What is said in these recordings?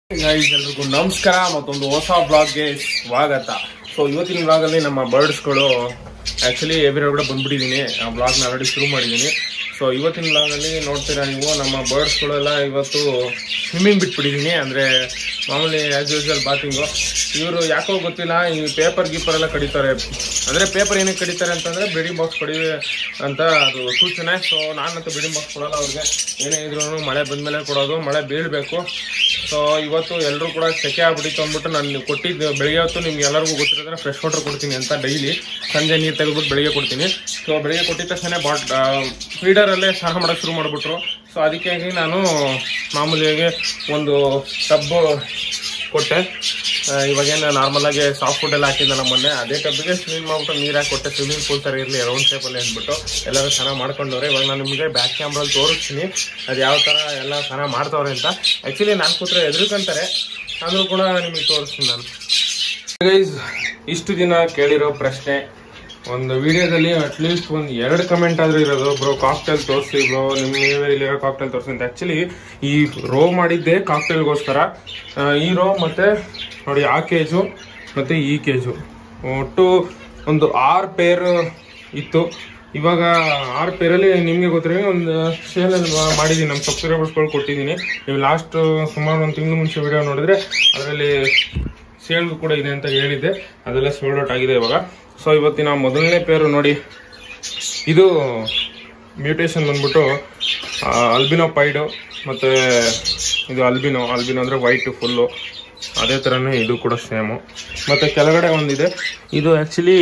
Guys ಎಲ್ರಿಗೂ ನಮಸ್ಕಾರ ಮತ್ತೊಂದು ಹೊಸ ಬ್ಲಾಗ್ಗೆ ಸ್ವಾಗತ ಸೊ ಇವತ್ತಿನ ಬ್ಲಾಗ್ ಅಲ್ಲಿ ನಮ್ಮ ಬರ್ಡ್ಸ್ಗಳು ಆಕ್ಚುಲಿ ಎವ್ರಿ ಕೂಡ ಬಂದ್ಬಿಟ್ಟಿದ್ದೀನಿ ಆ ಬ್ಲಾಗ್ನ ಆಲ್ರೆಡಿ ಶುರು ಮಾಡಿದ್ದೀನಿ ಸೊ ಇವತ್ತಿನ ಬ್ಲಾಗ್ ಅಲ್ಲಿ ನೋಡ್ತೀರಾ ನೀವು ನಮ್ಮ ಬರ್ಡ್ಸ್ಗಳೆಲ್ಲ ಇವತ್ತು ಸ್ವಿಮ್ಮಿಂಗ್ ಬಿಟ್ಬಿಟ್ಟಿದ್ದೀನಿ ಅಂದ್ರೆ ಮಾಮೂಲಿ ಆಸ್ ಯೂಶುವಲ್ ಬಾತಿಂಗು ಇವರು ಯಾಕೋ ಗೊತ್ತಿಲ್ಲ ಈ ಪೇಪರ್ ಗೀಪರ್ ಎಲ್ಲ ಕಡಿತಾರೆ ಅಂದ್ರೆ ಪೇಪರ್ ಏನಕ್ಕೆ ಕಡಿತಾರೆ ಅಂತಂದ್ರೆ ಬ್ರೀಡಿಂಗ್ ಬಾಕ್ಸ್ ಕಡಿ ಅಂತ ಅದು ಸೂಚನೆ ಸೊ ನಾನಂತೂ ಬ್ರೀಡಿಂಗ್ ಬಾಕ್ಸ್ ಕೊಡಲ್ಲ ಅವ್ರಿಗೆ ಏನೇ ಇದ್ರು ಮಳೆ ಬಂದ್ಮೇಲೆ ಕೊಡೋದು ಮಳೆ ಬೀಳಬೇಕು ಸೊ ಇವತ್ತು ಎಲ್ಲರೂ ಕೂಡ ಸೆಕೆ ಆಗ್ಬಿಟ್ಟಿತ್ತು ಅಂದ್ಬಿಟ್ಟು ನಾನು ಕೊಟ್ಟಿದ್ದು ಬೆಳಿಗ್ಗೆ ಹೊತ್ತು ನಿಮ್ಗೆ ಎಲ್ಲರಿಗೂ ಗೊತ್ತಿರೋದ್ರೆ ಫ್ರೆಶ್ ವಾಟರ್ ಕೊಡ್ತೀನಿ ಅಂತ ಡೈಲಿ ಸಂಜೆ ನೀರು ತೆಗೆದ್ಬಿಟ್ಟು ಬೆಳಿಗ್ಗೆ ಕೊಡ್ತೀನಿ ಸೊ ಬೆಳಿಗ್ಗೆ ಕೊಟ್ಟಿದ ತಕ್ಷಣ ಬಾಟ್ ಫೀಡರಲ್ಲೇ ಸ್ನಾನ ಮಾಡೋಕೆ ಶುರು ಮಾಡಿಬಿಟ್ರು ಸೊ ಅದಕ್ಕಾಗಿ ನಾನು ಮಾಮೂಲಿಯಾಗಿ ಒಂದು ಟಬ್ಬು ಕೊಟ್ಟೆ ಆ, ಇವಾಗೇನು ನಾರ್ಮಲ್ ಆಗಿ ಸಾಫ್ಟ್ ಫುಡ್ ಎಲ್ಲ ಹಾಕಿದ್ದಲ್ಲ ಮೊನ್ನೆ ಅದೇ ಟಬ್ಬಿಗೆ ಸ್ವಿಮ್ ಮಾಡ್ಬಿಟ್ಟು ನೀರು ಹಾಕಿ ಕೊಟ್ಟೆ ಸ್ವಿಮ್ಮಿಂಗ್ ಪೂಲ್ ಥರ ಇರಲಿ ರೌಂಡ್ ಶೇಪಲ್ಲಿ ಅಂದ್ಬಿಟ್ಟು ಎಲ್ಲರೂ ಚೆನ್ನಾಗಿ ಮಾಡ್ಕೊಂಡವ್ರೆ ಇವಾಗ ನಾನು ನಿಮಗೆ ಬ್ಯಾಕ್ ಕ್ಯಾಮ್ರಲ್ಲಿ ತೋರಿಸ್ತೀನಿ ಅದು ಯಾವ ಥರ ಎಲ್ಲ ಚೆನ್ನಾಗಿ ಮಾಡ್ತವ್ರೆ ಅಂತ ಆ್ಯಕ್ಚುಲಿ ನಾನು ಕೂತ್ರೆ ಎದುರುಕಂತಾರೆ ಆದರೂ ಕೂಡ ನಿಮಗೆ ತೋರಿಸ್ತೀನಿ ನಾನು ಗೈಸ್ ಇಷ್ಟು ದಿನ ಕೇಳಿರೋ ಪ್ರಶ್ನೆ ಒಂದು ವಿಡಿಯೋದಲ್ಲಿ ಅಟ್ಲೀಸ್ಟ್ ಒಂದು ಎರಡು ಕಮೆಂಟ್ ಆದ್ರೂ ಇರೋದು ಬ್ರೋ ಕಾಕ್ಟೇಲ್ ತೋರಿಸಿ ಬ್ರೋ ನಿಮ್ಮ ಇಲ್ಲಿರೋ ಕಾಕ್ಟೇಲ್ ತೋರಿಸಿ ಅಂತ ಆಕ್ಚುಲಿ ಈ ರೋ ಮಾಡಿದ್ದೆ ಕಾಕ್ಟೇಲ್ಗೋಸ್ಕರ ಈ ರೋ ಮತ್ತೆ ನೋಡಿ ಆ ಕೇಜು ಮತ್ತೆ ಈ ಕೇಜು ಒಟ್ಟು ಒಂದು ಆರು ಪೇರ್ ಇತ್ತು ಇವಾಗ ಆರು ಪೇರಲ್ಲಿ ನಿಮಗೆ ಗೊತ್ತಿರೋ ಒಂದು ಸೇಲ್ ಮಾಡಿದ್ದೀನಿ ನಮ್ಮ ಸಬ್ಸ್ಕ್ರೈಬರ್ಸ್ಗಳು ಕೊಟ್ಟಿದ್ದೀನಿ ನೀವು ಲಾಸ್ಟ್ ಸುಮಾರು ಒಂದು ತಿಂಗಳು ಮುಂಚೆ ವಿಡಿಯೋ ನೋಡಿದ್ರೆ ಅದರಲ್ಲಿ ಸೇಲ್ಗೂ ಕೂಡ ಇದೆ ಅಂತ ಹೇಳಿದ್ದೆ ಅದೆಲ್ಲ ಸೋಲ್ಡ್ ಔಟ್ ಆಗಿದೆ ಇವಾಗ ಸೊ ಇವತ್ತಿನ ಮೊದಲನೇ ಪೇರು ನೋಡಿ ಇದು ಮ್ಯೂಟೇಶನ್ ಬಂದ್ಬಿಟ್ಟು ಅಲ್ಬಿನೋ ಪೈಡು ಮತ್ತೆ ಇದು ಅಲ್ಬಿನೋ ಅಲ್ಬಿನೋ ಅಂದ್ರೆ ವೈಟ್ ಫುಲ್ಲು ಅದೇ ಥರನೇ ಇದು ಕೂಡ ಸೇಮು ಮತ್ತೆ ಕೆಳಗಡೆ ಒಂದಿದೆ ಇದು ಆ್ಯಕ್ಚುಲಿ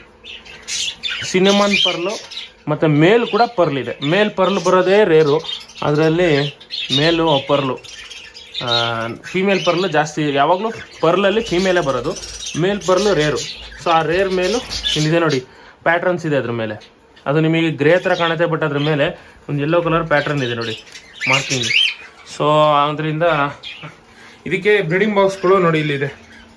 ಸಿನಿಮಾನ್ ಪರ್ಲು ಮತ್ತೆ ಮೇಲ್ ಕೂಡ ಪರ್ಲ್ ಇದೆ ಮೇಲ್ ಪರ್ಲ್ ಬರೋದೇ ರೇರು ಅದರಲ್ಲಿ ಮೇಲು ಪರ್ಲು ಫೀಮೇಲ್ ಪರ್ಲು ಜಾಸ್ತಿ ಯಾವಾಗಲೂ ಪರ್ಲಲ್ಲಿ ಫೀಮೇಲೇ ಬರೋದು ಮೇಲ್ ಪರ್ಲು ರೇರು ಸೊ ಆ ರೇರ್ ಮೇಲು ಇಲ್ಲಿದೆ ನೋಡಿ ಪ್ಯಾಟ್ರನ್ಸ್ ಇದೆ ಅದ್ರ ಮೇಲೆ ಅದು ನಿಮಗೆ ಗ್ರೇ ಥರ ಕಾಣುತ್ತೆ ಬಟ್ ಅದ್ರ ಮೇಲೆ ಒಂದು ಯೆಲ್ಲೋ ಕಲರ್ ಪ್ಯಾಟ್ರನ್ ಇದೆ ನೋಡಿ ಮಾರ್ಕಿಂಗ್ ಸೊ ಅದರಿಂದ ಇದಕ್ಕೆ ಬ್ರೀಡಿಂಗ್ ಬಾಕ್ಸ್ಗಳು ನೋಡಿ ಇಲ್ಲಿದೆ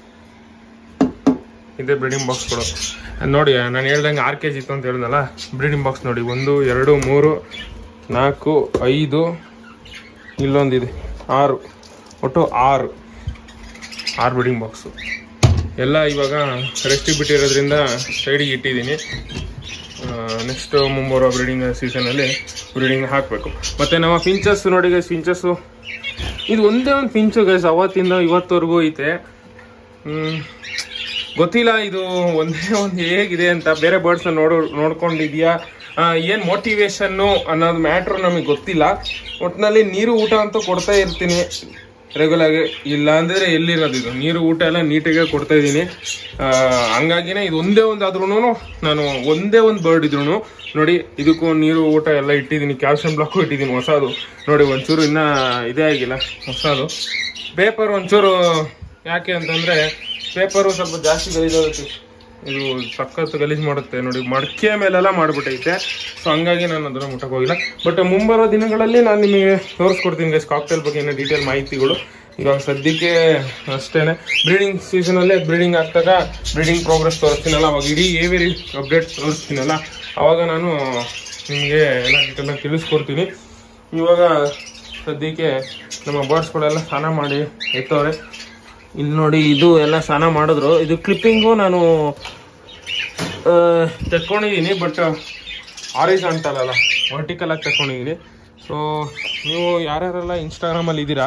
ಇದೆ ಬ್ರೀಡಿಂಗ್ ಬಾಕ್ಸ್ಗಳು ನೋಡಿ ನಾನು ಹೇಳ್ದಂಗೆ ಆರು ಕೆ ಜಿ ಇತ್ತು ಅಂತ ಹೇಳಿದ್ನಲ್ಲ ಬ್ರೀಡಿಂಗ್ ಬಾಕ್ಸ್ ನೋಡಿ ಒಂದು ಎರಡು ಮೂರು ನಾಲ್ಕು ಐದು ಇಲ್ಲೊಂದಿದೆ ಆರು ಒಟ್ಟು ಆರು ಆರು ಬ್ರೀಡಿಂಗ್ ಬಾಕ್ಸು ಎಲ್ಲ ಇವಾಗ ರೆಸ್ಟಿಗೆ ಬಿಟ್ಟಿರೋದ್ರಿಂದ ಸೈಡಿಗೆ ಇಟ್ಟಿದ್ದೀನಿ ನೆಕ್ಸ್ಟ್ ಮುಂಬರುವ ಬ್ರೀಡಿಂಗ್ ಸೀಸನಲ್ಲಿ ಬ್ರೀಡಿಂಗ್ ಹಾಕಬೇಕು ಮತ್ತು ನಮ್ಮ ಫಿಂಚಸ್ ನೋಡಿ ಗೈಸ್ ಫಿಂಚಸ್ಸು ಇದು ಒಂದೇ ಒಂದು ಫಿಂಚು ಗೈಸ್ ಅವತ್ತಿಂದ ಇವತ್ತವರೆಗೂ ಐತೆ ಹ್ಮ್. ಗೊತ್ತಿಲ್ಲ ಇದು ಒಂದೇ ಒಂದು ಹೇಗಿದೆ ಅಂತ ಬೇರೆ ಬರ್ಡ್ಸ್ ನೋಡು ನೋಡ್ಕೊಂಡಿದ್ಯಾ ಆ, ಏನ್ ಮೋಟಿವೇಶನ್ನು ಅನ್ನೋದು ಮ್ಯಾಟ್ರ್ ನಮಗೆ ಗೊತ್ತಿಲ್ಲ ಒಟ್ಟಿನಲ್ಲಿ ನೀರು ಊಟ ಅಂತೂ ಕೊಡ್ತಾ ಇರ್ತೀನಿ ರೆಗ್ಯುಲರ್ ಆಗಿ ಇಲ್ಲ ಅಂದ್ರೆ ಎಲ್ಲಿರೋದು ಇದು ನೀರು ಊಟ ಎಲ್ಲ ನೀಟಾಗಿ ಕೊಡ್ತಾ ಇದ್ದೀನಿ ಹಂಗಾಗಿನೇ ಇದು ಒಂದೇ ಒಂದು ಆದ್ರೂ ನಾನು ಒಂದೇ ಒಂದು ಬರ್ಡ್ ಇದ್ರು ನೋಡಿ ಇದಕ್ಕೂ ನೀರು ಊಟ ಎಲ್ಲ ಇಟ್ಟಿದ್ದೀನಿ ಕ್ಯಾಲ್ಸಿಯಂ ಬ್ಲಾಕು ಇಟ್ಟಿದ್ದೀನಿ ಹೊಸದು ನೋಡಿ ಒಂಚೂರು ಇನ್ನ ಇದೇ ಆಗಿಲ್ಲ ಹೊಸದು ಪೇಪರ್ ಒಂಚೂರು ಯಾಕೆ ಅಂತಂದ್ರೆ ಪೇಪರು ಸ್ವಲ್ಪ ಜಾಸ್ತಿ ಗಲೀಜಾಗುತ್ತೆ ಇದು ಸಖತ್ ಗಲೀಜ್ ಮಾಡುತ್ತೆ ನೋಡಿ ಮಡಕೆ ಮೇಲೆಲ್ಲ ಮಾಡ್ಬಿಟ್ಟೈತೆ ಸೊ ಹಂಗಾಗಿ ನಾನು ಅದನ್ನ ಮುಟ್ಟಕ್ಕೆ ಹೋಗಿಲ್ಲ ಬಟ್ ಮುಂಬರೋ ದಿನಗಳಲ್ಲಿ ನಾನು ನಿಮಗೆ ತೋರಿಸ್ಕೊಡ್ತೀನಿ ಗೈಸ್ ಕಾಕ್ಟೇಲ್ ಬಗ್ಗೆ ಏನೋ ಡೀಟೇಲ್ ಮಾಹಿತಿಗಳು ಇವಾಗ ಸದ್ಯಕ್ಕೆ ಅಷ್ಟೇನೆ ಬ್ರೀಡಿಂಗ್ ಸೀಸನಲ್ಲಿ ಬ್ರೀಡಿಂಗ್ ಆಗ್ತಾಗ ಬ್ರೀಡಿಂಗ್ ಪ್ರೋಗ್ರೆಸ್ ತೋರಿಸ್ತೀನಲ್ಲ ಅವಾಗ ಇಡೀ ಏವೇರಿ ಅಪ್ಡೇಟ್ ತೋರಿಸ್ತೀನಲ್ಲ ಅವಾಗ ನಾನು ನಿಮಗೆ ಎಲ್ಲ ಡೀಟೇಲ್ ತಿಳಿಸ್ಕೊಡ್ತೀನಿ ಇವಾಗ ಸದ್ಯಕ್ಕೆ ನಮ್ಮ ಬರ್ಡ್ಸ್ಗಳೆಲ್ಲ ಸ್ನಾನ ಮಾಡಿ ಎತ್ತವ್ರೆ ಇಲ್ಲಿ ನೋಡಿ ಇದು ಎಲ್ಲ ಸ್ನಾನ ಮಾಡಿದ್ರು ಇದು ಕ್ಲಿಪ್ಪಿಂಗು ನಾನು ಆ, ತೆಕ್ಕೊಂಡಿದ್ದೀನಿ ಬಟ್ ಆರಿಜಾಂಟಲ್ ವರ್ಟಿಕಲ್ ಆಗಿ ತೆಕ್ಕೊಂಡಿದ್ದೀನಿ ಸೊ ನೀವು ಯಾರ್ಯಾರೆಲ್ಲ ಇನ್ಸ್ಟಾಗ್ರಾಮಲ್ಲಿ ಇದ್ದೀರಾ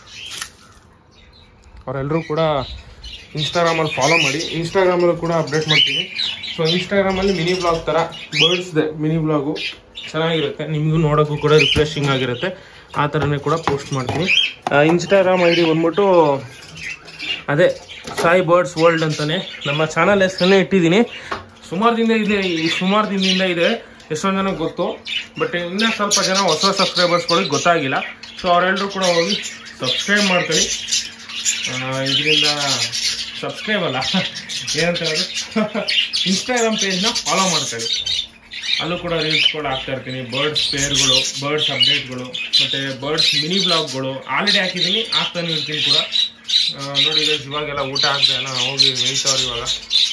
ಅವರೆಲ್ಲರೂ ಕೂಡ ಇನ್ಸ್ಟಾಗ್ರಾಮಲ್ಲಿ ಫಾಲೋ ಮಾಡಿ ಇನ್ಸ್ಟಾಗ್ರಾಮಲ್ಲೂ ಕೂಡ ಅಪ್ಡೇಟ್ ಮಾಡ್ತೀನಿ ಸೊ ಇನ್ಸ್ಟಾಗ್ರಾಮಲ್ಲಿ ಮಿನಿ ಬ್ಲಾಗ್ ಥರ ಬರ್ಡ್ಸ್ದೆ ಮಿನಿ ಬ್ಲಾಗು ಚೆನ್ನಾಗಿರುತ್ತೆ ನಿಮಗೂ ನೋಡೋಕ್ಕೂ ಕೂಡ ರಿಫ್ರೆಶಿಂಗ್ ಆಗಿರುತ್ತೆ ಆ ಥರನೇ ಕೂಡ ಪೋಸ್ಟ್ ಮಾಡ್ತೀನಿ ಇನ್ಸ್ಟಾಗ್ರಾಮ್ ಐ ಡಿ ಬಂದ್ಬಿಟ್ಟು ಅದೇ ಸಾಯಿ ಬರ್ಡ್ಸ್ ವರ್ಲ್ಡ್ ಅಂತಾನೆ ನಮ್ಮ ಚಾನಲ್ ಹೆಸರನ್ನೇ ಇಟ್ಟಿದ್ದೀನಿ ಸುಮಾರು ದಿನ ಇದೆ ಈ ಸುಮಾರು ದಿನದಿಂದ ಇದೆ ಎಷ್ಟೊಂದು ಜನಕ್ಕೆ ಗೊತ್ತು ಬಟ್ ಇನ್ನೂ ಸ್ವಲ್ಪ ಜನ ಹೊಸ ಸಬ್ಸ್ಕ್ರೈಬರ್ಸ್ಗಳಿಗೆ ಗೊತ್ತಾಗಿಲ್ಲ ಸೊ ಅವರೆಲ್ಲರೂ ಕೂಡ ಹೋಗಿ ಸಬ್ಸ್ಕ್ರೈಬ್ ಮಾಡ್ಕೊಳ್ಳಿ ಇದರಿಂದ ಸಬ್ಸ್ಕ್ರೈಬ್ ಅಲ್ಲ ಏನಂತ ಹೇಳೋದು ಇನ್ಸ್ಟಾಗ್ರಾಮ್ ಪೇಜ್ನ ಫಾಲೋ ಮಾಡ್ಕೊಳ್ಳಿ ಅಲ್ಲೂ ಕೂಡ ರೀಲ್ಸ್ ಕೂಡ ಹಾಕ್ತಾ ಇರ್ತೀನಿ ಬರ್ಡ್ಸ್ ಪೇರ್ಗಳು ಬರ್ಡ್ಸ್ ಅಪ್ಡೇಟ್ಗಳು ಮತ್ತೆ ಬರ್ಡ್ಸ್ ಮಿನಿ ಬ್ಲಾಗ್ಗಳು ಆಲ್ರೆಡಿ ಹಾಕಿದ್ದೀನಿ ಹಾಕ್ತಾನೆ ಇರ್ತೀನಿ ಕೂಡ ಆ, ನೋಡಿ guys, ಇವಾಗೆಲ್ಲ ಊಟ ಆಗ್ತಾ ಇಲ್ಲ ಹೋಗಿ ಮೇಯ್ತವ್ರು ಇವಾಗ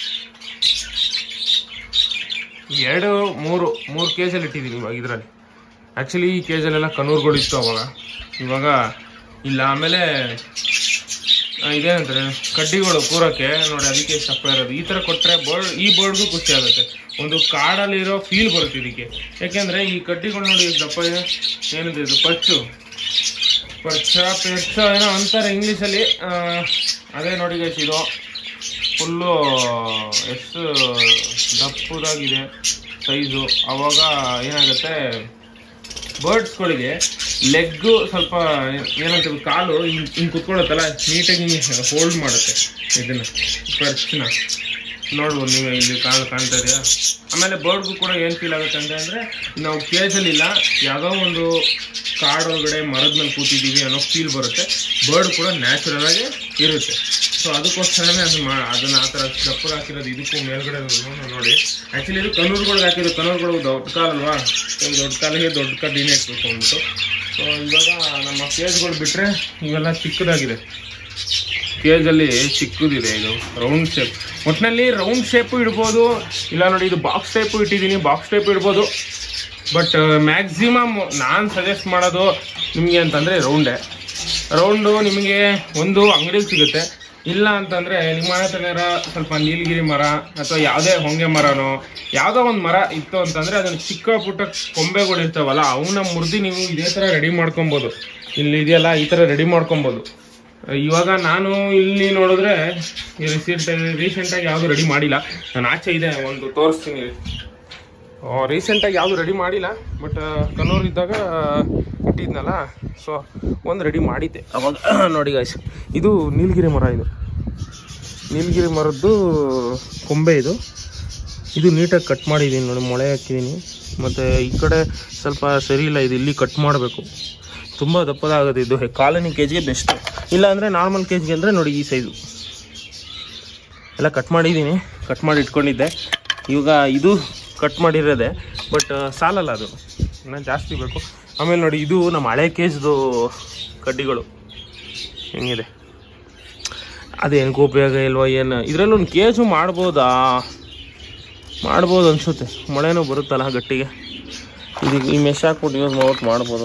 ಎರಡು ಮೂರು ಮೂರು ಕೇಜಲ್ಲಿ ಇಟ್ಟಿದ್ದೀನಿ ಇವಾಗ ಇದರಲ್ಲಿ ಆ್ಯಕ್ಚುಲಿ ಈ ಕೇಜಲ್ಲೆಲ್ಲ ಕನೂರುಗಳು ಇತ್ತು ಅವಾಗ ಇವಾಗ ಇಲ್ಲ ಆಮೇಲೆ ಆ, ಇದೇನಂತಾರೆ ಕಡ್ಡಿಗಳು ಕೂರಕ್ಕೆ ನೋಡಿ ಅದಕ್ಕೆ ದಪ್ಪ ಇರೋದು ಈ ತರ ಕೊಟ್ರೆ ಬರ್ಡ್ ಈ ಬರ್ಡ್ಗೂ ಖುಷಿ ಆಗುತ್ತೆ ಒಂದು ಕಾಡಲ್ಲಿರೋ ಫೀಲ್ ಬರುತ್ತೆ ಇದಕ್ಕೆ ಯಾಕೆಂದ್ರೆ ಈ ಕಡ್ಡಿಗಳು ನೋಡಿ ಎಷ್ಟು ದಪ್ಪ ಇದೆ ಏನಿದೆ ಇದು ಪಚ್ಚು ಪಚ್ಚ ಪೆಚ್ಚ ಏನೋ ಅಂತಾರೆ ಇಂಗ್ಲೀಷಲ್ಲಿ ಅದೇ ನೋಡಿ ಗೈಸ್ ಇದು ಫುಲ್ಲು ಎಷ್ಟು ದಪ್ಪದಾಗಿದೆ ಸೈಜು ಅವಾಗ ಏನಾಗುತ್ತೆ ಬರ್ಡ್ಸ್ಗಳಿಗೆ ಲೆಗ್ಗು ಸ್ವಲ್ಪ ಏನಂತ ಕಾಲು ಹಿಂಗ್ ಹಿಂಗ್ ಕುತ್ಕೊಳ್ಳುತ್ತಲ್ಲ ನೀಟಾಗಿ ಹೋಲ್ಡ್ ಮಾಡುತ್ತೆ ಇದನ್ನ ಪರ್ಚ್ನ ನೋಡ್ಬೋದು ನೀವು ಇಲ್ಲಿ ಕಾಣ್ ಕಾಣ್ತಾ ಇದೆಯಾ ಆಮೇಲೆ ಬರ್ಡ್ಗೂ ಕೂಡ ಏನು ಫೀಲ್ ಆಗುತ್ತೆ ಅಂತ ಅಂದರೆ ನಾವು ಕೇಜಲ್ಲಿ ಇಲ್ಲ ಯಾವುದೋ ಒಂದು ಕಾಡೊಳಗಡೆ ಮರದ ಮೇಲೆ ಕೂತಿದ್ದೀವಿ ಅನ್ನೋ ಫೀಲ್ ಬರುತ್ತೆ ಬರ್ಡ್ ಕೂಡ ನ್ಯಾಚುರಲ್ ಆಗಿ ಇರುತ್ತೆ ಸೊ ಅದಕ್ಕೋಸ್ಕರನೇ ಅದು ಮಾ ಅದನ್ನ ಆ ಥರ ದಪ್ಪಗೆ ಹಾಕಿರೋದು ಇದಕ್ಕೂ ಮೇಲ್ಗಡೆ ಇರೋದು ನೋಡಿ ಆ್ಯಕ್ಚುಲಿ ಇದು ಕನೂರುಗಳಿಗೆ ಹಾಕಿರೋದು ಕನೂರುಗಳು ದೊಡ್ಡ ಕಾಲಲ್ವಾ ಸೊ ದೊಡ್ಡ ಕಾಲಿಗೆ ದೊಡ್ಡ ಕಡ್ಡಿನೇ ಇಟ್ಬೇಕು ಅಂದ್ಬಿಟ್ಟು ಸೊ ಇವಾಗ ನಮ್ಮ ಕೇಜ್ಗಳು ಬಿಟ್ಟರೆ ಇವೆಲ್ಲ ಚಿಕ್ಕದಾಗಿದೆ ಕೇಜಲ್ಲಿ ಚಿಕ್ಕದಿದೆ ಇದು ರೌಂಡ್ ಶೇಪ್ ಒಟ್ಟಿನಲ್ಲಿ ರೌಂಡ್ ಶೇಪು ಇಡ್ಬೋದು ಇಲ್ಲ ನೋಡಿ ಇದು ಬಾಕ್ಸ್ ಟೈಪು ಇಟ್ಟಿದ್ದೀನಿ ಬಾಕ್ಸ್ ಟೈಪ್ ಇಡ್ಬೋದು ಬಟ್ ಮ್ಯಾಕ್ಸಿಮಮ್ ನಾನು ಸಜೆಸ್ಟ್ ಮಾಡೋದು ನಿಮಗೆ ಅಂತಂದರೆ ರೌಂಡೇ ರೌಂಡು ನಿಮಗೆ ಒಂದು ಅಂಗಡಿಲಿ ಸಿಗುತ್ತೆ ಇಲ್ಲ ಅಂತಂದರೆ ನಿಮ್ಮ ಹತ್ರ ಇರೋ ಸ್ವಲ್ಪ ನೀಲಗಿರಿ ಮರ ಅಥವಾ ಯಾವುದೇ ಹೊಂಗೆ ಮರನೋ ಯಾವುದೋ ಒಂದು ಮರ ಇತ್ತು ಅಂತಂದರೆ ಅದನ್ನು ಚಿಕ್ಕ ಪುಟ್ಟ ಕೊಂಬೆಗಳು ಇರ್ತಾವಲ್ಲ ಅವನ್ನ ಮುರಿದು ನೀವು ಇದೇ ಥರ ರೆಡಿ ಮಾಡ್ಕೊಬೋದು ಇಲ್ಲಿ ಇದೆಯಲ್ಲ ಈ ಥರ ರೆಡಿ ಮಾಡ್ಕೊಬೋದು ಇವಾಗ ನಾನು ಇಲ್ಲಿ ನೋಡಿದ್ರೆ ರೀಸೆಂಟ್ ರೀಸೆಂಟಾಗಿ ಯಾವುದು ರೆಡಿ ಮಾಡಿಲ್ಲ ನಾನು ಆಚೆ ಇದೆ ಒಂದು ತೋರಿಸ್ತೀನಿ ರೀಸೆಂಟಾಗಿ ಯಾವುದು ರೆಡಿ ಮಾಡಿಲ್ಲ ಬಟ್ ಕನ್ನೂರು ಇದ್ದಾಗ ಇಟ್ಟಿದ್ನಲ್ಲ ಸೊ ಒಂದು ರೆಡಿ ಮಾಡಿದ್ದೆ ಅವಾಗ ನೋಡಿ ಗಾಯ್ಸ್ ಇದು ನೀಲಗಿರಿ ಮರ ಇದು ನೀಲಗಿರಿ ಮರದ್ದು ಕೊಂಬೆ ಇದು ಇದು ನೀಟಾಗಿ ಕಟ್ ಮಾಡಿದ್ದೀನಿ ನೋಡಿ ಮೊಳೆ ಹಾಕಿದ್ದೀನಿ ಮತ್ತು ಈ ಕಡೆ ಸ್ವಲ್ಪ ಸರಿ ಇಲ್ಲ ಇದು ಇಲ್ಲಿ ಕಟ್ ಮಾಡಬೇಕು ತುಂಬ ದಪ್ಪದಾಗುತ್ತೆ ಇದು ಕಾಲನಿ ಕೇಜ್ಗೆ ಬೆಸ್ಟ್ ಇಲ್ಲ ಅಂದರೆ ನಾರ್ಮಲ್ ಕೇಜ್ಗೆ ಅಂದರೆ ನೋಡಿ ಈ ಸೈಜು ಎಲ್ಲ ಕಟ್ ಮಾಡಿದ್ದೀನಿ ಕಟ್ ಮಾಡಿ ಇಟ್ಕೊಂಡಿದ್ದೆ ಇವಾಗ ಇದು ಕಟ್ ಮಾಡಿರೋದೆ ಬಟ್ ಸಾಲಲ್ಲ ಅದು ಇನ್ನೂ ಜಾಸ್ತಿ ಬೇಕು ಆಮೇಲೆ ನೋಡಿ ಇದು ನಮ್ಮ ಹಳೆ ಕೇಜ್ದು ಕಡ್ಡಿಗಳು ಹೆಂಗಿದೆ ಅದೇನಕ್ಕೆ ಉಪಯೋಗ ಇಲ್ವೋ ಏನು ಇದರಲ್ಲಿ ಒಂದು ಕೇಜು ಮಾಡ್ಬೋದಾ ಮಾಡ್ಬೋದು ಅನಿಸುತ್ತೆ ಮಳೆನೂ ಬರುತ್ತಲ್ಲ ಗಟ್ಟಿಗೆ ಇದು ಈ ಮೆಶ್ ಹಾಕ್ಬಿಟ್ಟು ಯೂಸ್ ಮಾಡ್ಬಿಟ್ಟು ಮಾಡ್ಬೋದು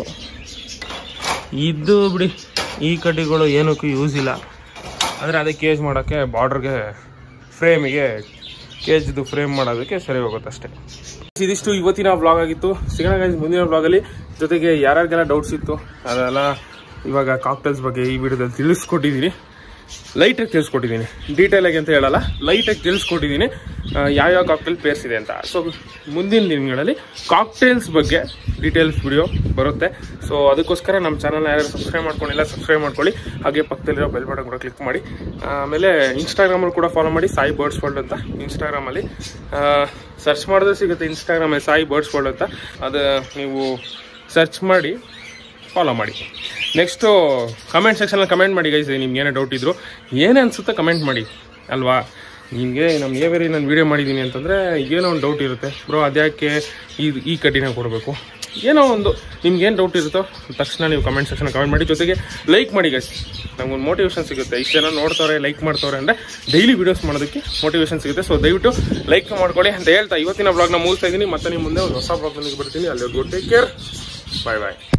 ಇದು ಬಿಡಿ ಈ ಕಡ್ಡಿಗಳು ಏನಕ್ಕೂ ಯೂಸ್ ಇಲ್ಲ ಅಂದರೆ ಅದಕ್ಕೆ ಕೇಜ್ ಮಾಡೋಕ್ಕೆ ಬಾರ್ಡ್ರಿಗೆ ಫ್ರೇಮಿಗೆ ಕೇಜ್ದು ಫ್ರೇಮ್ ಮಾಡೋದಕ್ಕೆ ಸರಿ ಹೋಗುತ್ತೆ ಅಷ್ಟೇ ಇದಿಷ್ಟು ಇವತ್ತಿನ ವ್ಲಾಗ್ ಆಗಿತ್ತು ಸಿಗೋಣ guys ಮುಂದಿನ ವ್ಲಾಗಲ್ಲಿ ಜೊತೆಗೆ ಯಾರ್ಯಾರಿಗೆಲ್ಲ ಡೌಟ್ಸ್ ಇತ್ತು ಅದೆಲ್ಲ ಇವಾಗ ಕಾಕ್ಟೇಲ್ಸ್ ಬಗ್ಗೆ ಈ ವಿಡಿಯೋದಲ್ಲಿ ತಿಳಿಸ್ಕೊಟ್ಟಿದ್ದೀನಿ ಲೈಟಾಗಿ ತಿಳಿಸ್ಕೊಟ್ಟಿದ್ದೀನಿ ಡೀಟೇಲಾಗಿ ಅಂತ ಹೇಳಲ್ಲ ಲೈಟಾಗಿ ತಿಳಿಸ್ಕೊಟ್ಟಿದ್ದೀನಿ ಆ, ಯಾವ್ಯಾವ ಕಾಕ್ಟೇಲ್ ಪೇರ್ಸ್ ಇದೆ ಅಂತ ಸೊ ಮುಂದಿನ ದಿನಗಳಲ್ಲಿ ಕಾಕ್ಟೇಲ್ಸ್ ಬಗ್ಗೆ ಡೀಟೇಲ್ಸ್ ವಿಡಿಯೋ ಬರುತ್ತೆ ಸೊ ಅದಕ್ಕೋಸ್ಕರ ನಮ್ಮ ಚಾನಲ್ನ ಯಾರು ಸಬ್ಸ್ಕ್ರೈಬ್ ಮಾಡ್ಕೊಂಡಿಲ್ಲ ಸಬ್ಸ್ಕ್ರೈಬ್ ಮಾಡ್ಕೊಳ್ಳಿ ಹಾಗೆ ಪಕ್ಕದಲ್ಲಿರೋ ಬೆಲ್ ಬಟನ್ ಕೂಡ ಕ್ಲಿಕ್ ಮಾಡಿ ಆಮೇಲೆ ಇನ್ಸ್ಟಾಗ್ರಾಮಲ್ಲಿ ಕೂಡ ಫಾಲೋ ಮಾಡಿ ಸಾಯಿ ಬರ್ಡ್ಸ್ ವರ್ಲ್ಡ್ ಅಂತ ಇನ್ಸ್ಟಾಗ್ರಾಮಲ್ಲಿ ಸರ್ಚ್ ಮಾಡಿದ್ರೆ ಸಿಗುತ್ತೆ ಇನ್ಸ್ಟಾಗ್ರಾಮಲ್ಲಿ ಸಾಯಿ ಬರ್ಡ್ಸ್ ವರ್ಲ್ಡ್ ಅಂತ ಅದು ನೀವು ಸರ್ಚ್ ಮಾಡಿ ಫಾಲೋ ಮಾಡಿ ನೆಕ್ಸ್ಟು ಕಮೆಂಟ್ ಸೆಕ್ಷನಲ್ಲಿ ಕಮೆಂಟ್ ಮಾಡಿ ಗೈಸ್ ನಿಮ್ಗೆ ಏನೇ ಡೌಟ್ ಇದ್ರು ಏನೇ ಅನಿಸುತ್ತೆ ಕಮೆಂಟ್ ಮಾಡಿ ಅಲ್ವಾ ನಿಮಗೆ ನಮ್ಮ ಏವೇರಿ ನಾನು ವೀಡಿಯೋ ಮಾಡಿದ್ದೀನಿ ಅಂತಂದರೆ ಏನೋ ಒಂದು ಡೌಟ್ ಇರುತ್ತೆ ಬ್ರೋ ಅದ್ಯಾಕೆ ಈ ಈ ಕಡ್ಡಿನ ಕೊಡಬೇಕು ಏನೋ ಒಂದು ನಿಮ್ಗೆ ಏನು ಡೌಟ್ ಇರುತ್ತೋ ತಕ್ಷಣ ನೀವು ಕಮೆಂಟ್ ಸೆಕ್ಷನ್ ಕಮೆಂಟ್ ಮಾಡಿ ಜೊತೆಗೆ ಲೈಕ್ ಮಾಡಿ ಗೈಸ್ ನಮ್ಗೊಂದು ಮೋಟಿವೇಶನ್ ಸಿಗುತ್ತೆ ಇಷ್ಟು ಜನ ನೋಡ್ತವ್ರೆ ಲೈಕ್ ಮಾಡ್ತವ್ರೆ ಅಂದರೆ ಡೈಲಿ ವೀಡಿಯೋಸ್ ಮಾಡೋದಕ್ಕೆ ಮೋಟಿವೇಶನ್ ಸಿಗುತ್ತೆ ಸೊ ದಯವಿಟ್ಟು ಲೈಕ್ ಮಾಡ್ಕೊಳ್ಳಿ ಅಂತ ಹೇಳ್ತಾ ಇವತ್ತಿನ ಬ್ಲಾಗ್ನ ಮುಗಿಸ್ತಾ ಇದ್ದೀನಿ ಮತ್ತೆ ನಿಮ್ಮ ಮುಂದೆ ಒಂದು ಹೊಸ ಬ್ಲಾಗ್ ಬರ್ತೀನಿ ಅಲ್ಲಿ ಟೇಕ್ ಕೇರ್ ಬಾಯ್ ಬಾಯ್